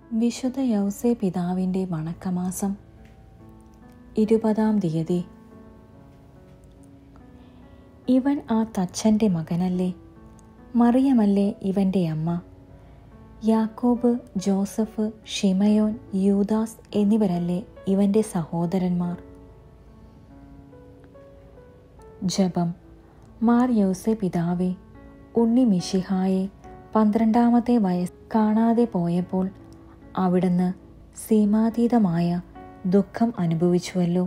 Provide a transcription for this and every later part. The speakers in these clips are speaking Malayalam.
വിശുദ്ധ യൗസേ പിതാവിൻ്റെ വണക്കമാസം ഇരുപതാം തീയതി ഇവൻ ആ തച്ചൻ്റെ മകനല്ലേ മറിയമല്ലേ ഇവൻ്റെ അമ്മ യാക്കോബ് ജോസഫ് ഷിമയോൻ യൂദാസ് എന്നിവരല്ലേ ഇവൻ്റെ സഹോദരന്മാർ ജപം മാർ യൗസെ പിതാവേ ഉണ്ണി മിഷിഹായെ പന്ത്രണ്ടാമത്തെ വയസ്സ് കാണാതെ പോയപ്പോൾ അവിടുന്ന് സീമാതീതമായ ദുഃഖം അനുഭവിച്ചുവല്ലോ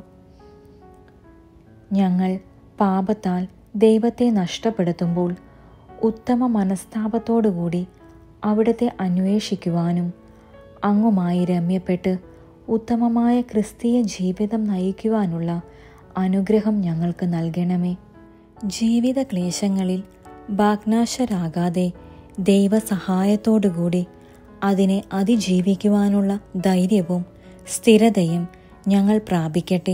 ഞങ്ങൾ പാപത്താൽ ദൈവത്തെ നഷ്ടപ്പെടുത്തുമ്പോൾ ഉത്തമ മനസ്താപത്തോടുകൂടി അവിടുത്തെ അന്വേഷിക്കുവാനും അങ്ങുമായി രമ്യപ്പെട്ട് ഉത്തമമായ ക്രിസ്തീയ ജീവിതം നയിക്കുവാനുള്ള അനുഗ്രഹം ഞങ്ങൾക്ക് നൽകണമേ ജീവിത ക്ലേശങ്ങളിൽ ഭാഗ്നാശരാകാതെ ദൈവസഹായത്തോടുകൂടി അതിനെ അതിജീവിക്കുവാനുള്ള ധൈര്യവും സ്ഥിരതയും ഞങ്ങൾ പ്രാപിക്കട്ടെ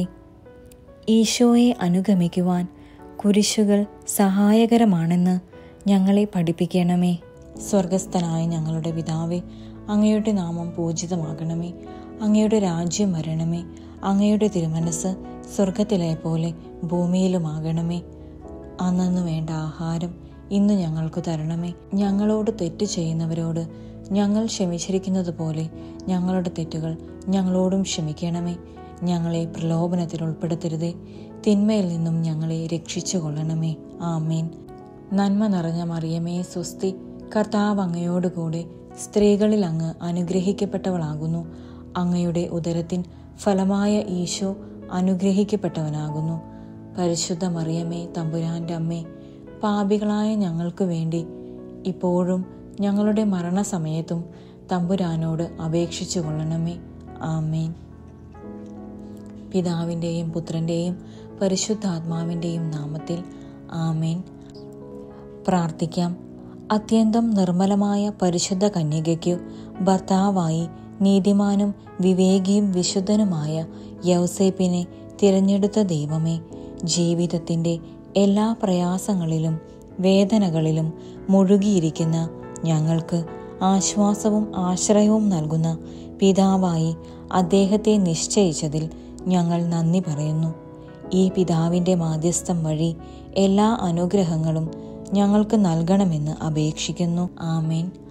ഈശോയെ അനുഗമിക്കുവാൻ കുരിശുകൾ സഹായകരമാണെന്ന് ഞങ്ങളെ പഠിപ്പിക്കണമേ സ്വർഗസ്ഥനായ ഞങ്ങളുടെ പിതാവേ അങ്ങയുടെ നാമം പൂജിതമാകണമേ അങ്ങയുടെ രാജ്യം വരണമേ അങ്ങയുടെ തിരുമനസ് സ്വർഗത്തിലെ പോലെ ഭൂമിയിലുമാകണമേ അന്നു വേണ്ട ആഹാരം ഇന്ന് ഞങ്ങൾക്ക് തരണമേ ഞങ്ങളോട് തെറ്റ് ചെയ്യുന്നവരോട് ഞങ്ങൾ ക്ഷമിച്ചിരിക്കുന്നത് പോലെ ഞങ്ങളുടെ തെറ്റുകൾ ഞങ്ങളോടും ക്ഷമിക്കണമേ ഞങ്ങളെ പ്രലോഭനത്തിൽ ഉൾപ്പെടുത്തരുതേ തിന്മയിൽ നിന്നും ഞങ്ങളെ രക്ഷിച്ചു കൊള്ളണമേ ആമേൻ നന്മ നിറഞ്ഞ മറിയമേ സ്വസ്തി കർത്താവ് അങ്ങയോടുകൂടെ സ്ത്രീകളിൽ അങ്ങ് അനുഗ്രഹിക്കപ്പെട്ടവളാകുന്നു അങ്ങയുടെ ഉദരത്തിൻ ഫലമായ ഈശോ അനുഗ്രഹിക്കപ്പെട്ടവനാകുന്നു പരിശുദ്ധ മറിയമേ തമ്പുരാൻ്റെ അമ്മേ പാപികളായ ഞങ്ങൾക്ക് വേണ്ടി ഇപ്പോഴും ഞങ്ങളുടെ മരണസമയത്തും തമ്പുരാനോട് അപേക്ഷിച്ചു കൊള്ളണമേ ആമേൻ പിതാവിൻ്റെയും പുത്രൻ്റെയും പരിശുദ്ധാത്മാവിൻ്റെയും നാമത്തിൽ ആമേൻ പ്രാർത്ഥിക്കാം അത്യന്തം നിർമ്മലമായ പരിശുദ്ധ കന്യകയ്ക്കു ഭർത്താവായി നീതിമാനും വിവേകിയും വിശുദ്ധനുമായ യൗസേപ്പിനെ തിരഞ്ഞെടുത്ത ദൈവമേ ജീവിതത്തിൻ്റെ എല്ലാ പ്രയാസങ്ങളിലും വേദനകളിലും മുഴുകിയിരിക്കുന്ന ഞങ്ങൾക്ക് ആശ്വാസവും ആശ്രയവും നൽകുന്ന പിതാവായി അദ്ദേഹത്തെ നിശ്ചയിച്ചതിൽ ഞങ്ങൾ നന്ദി പറയുന്നു ഈ പിതാവിൻ്റെ മാധ്യസ്ഥം വഴി എല്ലാ അനുഗ്രഹങ്ങളും ഞങ്ങൾക്ക് നൽകണമെന്ന് അപേക്ഷിക്കുന്നു ആമേൻ